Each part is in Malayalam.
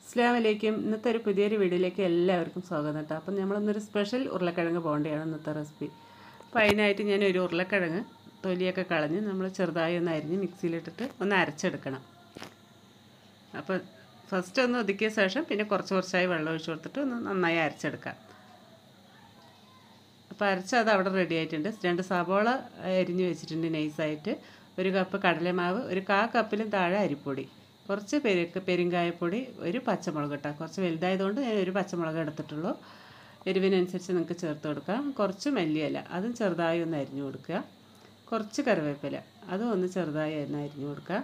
അസ്സാം വലൈക്കും ഇന്നത്തെ ഒരു പുതിയൊരു വീഡിയോയിലേക്ക് എല്ലാവർക്കും സ്വാഗതം കേട്ടോ അപ്പം നമ്മളിന്നൊരു സ്പെഷ്യൽ ഉരുളക്കിഴങ്ങ് പോകേണ്ടതാണ് ഇന്നത്തെ റെസിപ്പി അപ്പോൾ അതിനായിട്ട് ഞാൻ ഒരു ഉരുളക്കിഴങ്ങ് തൊലിയൊക്കെ കളഞ്ഞ് നമ്മൾ ചെറുതായി ഒന്ന് അരിഞ്ഞ് മിക്സിയിലിട്ടിട്ട് ഒന്ന് അരച്ചെടുക്കണം അപ്പോൾ ഫസ്റ്റ് ഒന്ന് ഒതുക്കിയ ശേഷം പിന്നെ കുറച്ച് കുറച്ചായി വെള്ളം ഒഴിച്ച് കൊടുത്തിട്ട് ഒന്ന് നന്നായി അരച്ചെടുക്കാം അപ്പോൾ അരച്ച് അത് അവിടെ റെഡി ആയിട്ടുണ്ട് രണ്ട് സവോള അരിഞ്ഞ് വെച്ചിട്ടുണ്ട് നൈസായിട്ട് ഒരു കപ്പ് കടലമാവ് ഒരു കാ കപ്പിലും താഴെ അരിപ്പൊടി കുറച്ച് പെരുക്ക് പെരുങ്കായപ്പൊടി ഒരു പച്ചമുളക് കേട്ടോ കുറച്ച് വലുതായതുകൊണ്ട് ഞാൻ ഒരു പച്ചമുളക് എടുത്തിട്ടുള്ളൂ എരിവിനനുസരിച്ച് നിങ്ങൾക്ക് ചേർത്ത് കൊടുക്കാം കുറച്ച് മല്ലിയില അതും ചെറുതായി ഒന്ന് അരിഞ്ഞു കൊടുക്കുക കുറച്ച് കറിവേപ്പില അതും ഒന്ന് ചെറുതായി ഒന്ന് അരിഞ്ഞു കൊടുക്കുക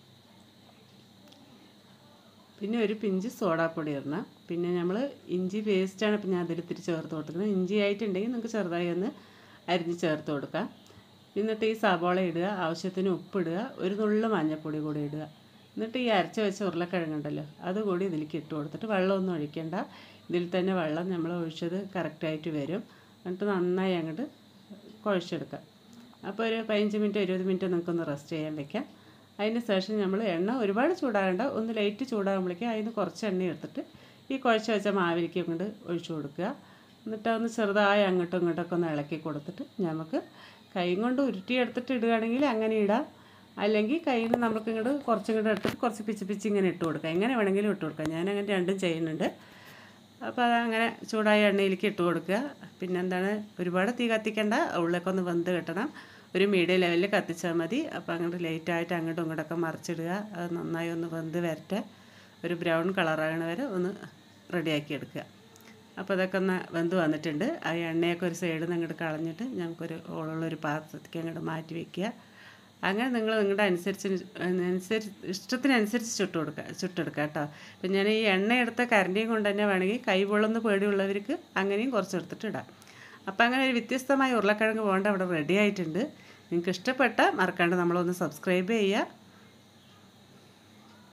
പിന്നെ ഒരു പിഞ്ച് സോഡാപ്പൊടി ഇടണം പിന്നെ നമ്മൾ ഇഞ്ചി പേസ്റ്റാണ് ഇപ്പം ഞാൻ അതിൽ ഇത്തിരി ചേർത്ത് കൊടുക്കുന്നത് ഇഞ്ചി ആയിട്ടുണ്ടെങ്കിൽ നിങ്ങൾക്ക് ചെറുതായി ഒന്ന് അരിഞ്ഞ് ചേർത്ത് കൊടുക്കാം എന്നിട്ട് ഈ സവാള ഇടുക ആവശ്യത്തിന് ഉപ്പിടുക ഒരു നുള്ളു മഞ്ഞൾപ്പൊടി കൂടി ഇടുക എന്നിട്ട് ഈ അരച്ച് വെച്ച ഉരുളക്കിഴങ്ങുണ്ടല്ലോ അതുകൂടി ഇതിലേക്ക് ഇട്ട് കൊടുത്തിട്ട് വെള്ളമൊന്നും ഒഴിക്കേണ്ട ഇതിൽ തന്നെ വെള്ളം നമ്മൾ ഒഴിച്ചത് കറക്റ്റായിട്ട് വരും എന്നിട്ട് നന്നായി അങ്ങോട്ട് കുഴച്ചെടുക്കാം അപ്പോൾ ഒരു പതിനഞ്ച് മിനിറ്റ് ഇരുപത് മിനിറ്റ് നിങ്ങൾക്കൊന്ന് റെസ്റ്റ് ചെയ്യാൻ വെക്കാം അതിന് ശേഷം നമ്മൾ എണ്ണ ഒരുപാട് ചൂടാകേണ്ട ഒന്ന് ലൈറ്റ് ചൂടാകുമ്പോഴേക്കും അതിന് കുറച്ച് എണ്ണ എടുത്തിട്ട് ഈ കുഴച്ച് വെച്ച മാവിലേക്ക് അങ്ങോട്ട് ഒഴിച്ചു കൊടുക്കുക എന്നിട്ട് ഒന്ന് ചെറുതായി അങ്ങോട്ടും ഇങ്ങോട്ടൊക്കെ ഒന്ന് ഇളക്കി കൊടുത്തിട്ട് നമുക്ക് കൈ കൊണ്ട് ഉരുട്ടിയെടുത്തിട്ട് ഇടുകയാണെങ്കിൽ അങ്ങനെ ഇടാം അല്ലെങ്കിൽ കയ്യിൽ നിന്ന് നമുക്ക് ഇങ്ങോട്ട് കുറച്ചും കൂടെ എടുത്തിട്ട് കുറച്ച് പിച്ച് പിച്ച് ഇങ്ങനെ ഇട്ട് കൊടുക്കാം എങ്ങനെ വേണമെങ്കിലും ഇട്ട് കൊടുക്കാം ഞാൻ അങ്ങനെ രണ്ടും ചെയ്യുന്നുണ്ട് അപ്പോൾ അതങ്ങനെ ചൂടായ എണ്ണയിലേക്ക് ഇട്ട് കൊടുക്കുക പിന്നെ എന്താണ് ഒരുപാട് തീ കത്തിക്കേണ്ട ഉള്ളിലൊക്കെ ഒന്ന് വെന്ത് കിട്ടണം ഒരു മീഡിയം ലെവലിൽ കത്തിച്ചാൽ മതി അപ്പോൾ അങ്ങോട്ട് ലൈറ്റായിട്ട് അങ്ങോട്ടും ഇങ്ങോട്ടൊക്കെ മറിച്ചിടുക അത് നന്നായി ഒന്ന് വെന്ത് വരട്ടെ ഒരു ബ്രൗൺ കളറാകണ വരെ ഒന്ന് റെഡിയാക്കി എടുക്കുക അപ്പോൾ അതൊക്കെ ഒന്ന് വെന്ത് വന്നിട്ടുണ്ട് ആ എണ്ണയൊക്കെ ഒരു സൈഡിൽ നിന്ന് അങ്ങോട്ട് കളഞ്ഞിട്ട് ഞങ്ങൾക്കൊരു ഓളുള്ളൊരു പാത്രത്തേക്ക് അങ്ങോട്ട് മാറ്റി വയ്ക്കുക അങ്ങനെ നിങ്ങൾ നിങ്ങളുടെ അനുസരിച്ച് അനുസരിച്ച് ഇഷ്ടത്തിനനുസരിച്ച് ചുട്ട് കൊടുക്കുക ചുട്ടെടുക്കുക കേട്ടോ ഇപ്പം ഞാൻ ഈ എണ്ണ എടുത്ത കരണ്ടിയും കൊണ്ട് തന്നെ വേണമെങ്കിൽ കൈ പൊള്ളുന്ന പേടിയുള്ളവർക്ക് അങ്ങനെയും കുറച്ച് എടുത്തിട്ട് ഇടാം അപ്പോൾ അങ്ങനെ ഒരു വ്യത്യസ്തമായ ഉരുളക്കിഴങ്ങ് പോകേണ്ട അവിടെ റെഡി ആയിട്ടുണ്ട് നിങ്ങൾക്ക് ഇഷ്ടപ്പെട്ട മറക്കാണ്ട് നമ്മളൊന്ന് സബ്സ്ക്രൈബ് ചെയ്യുക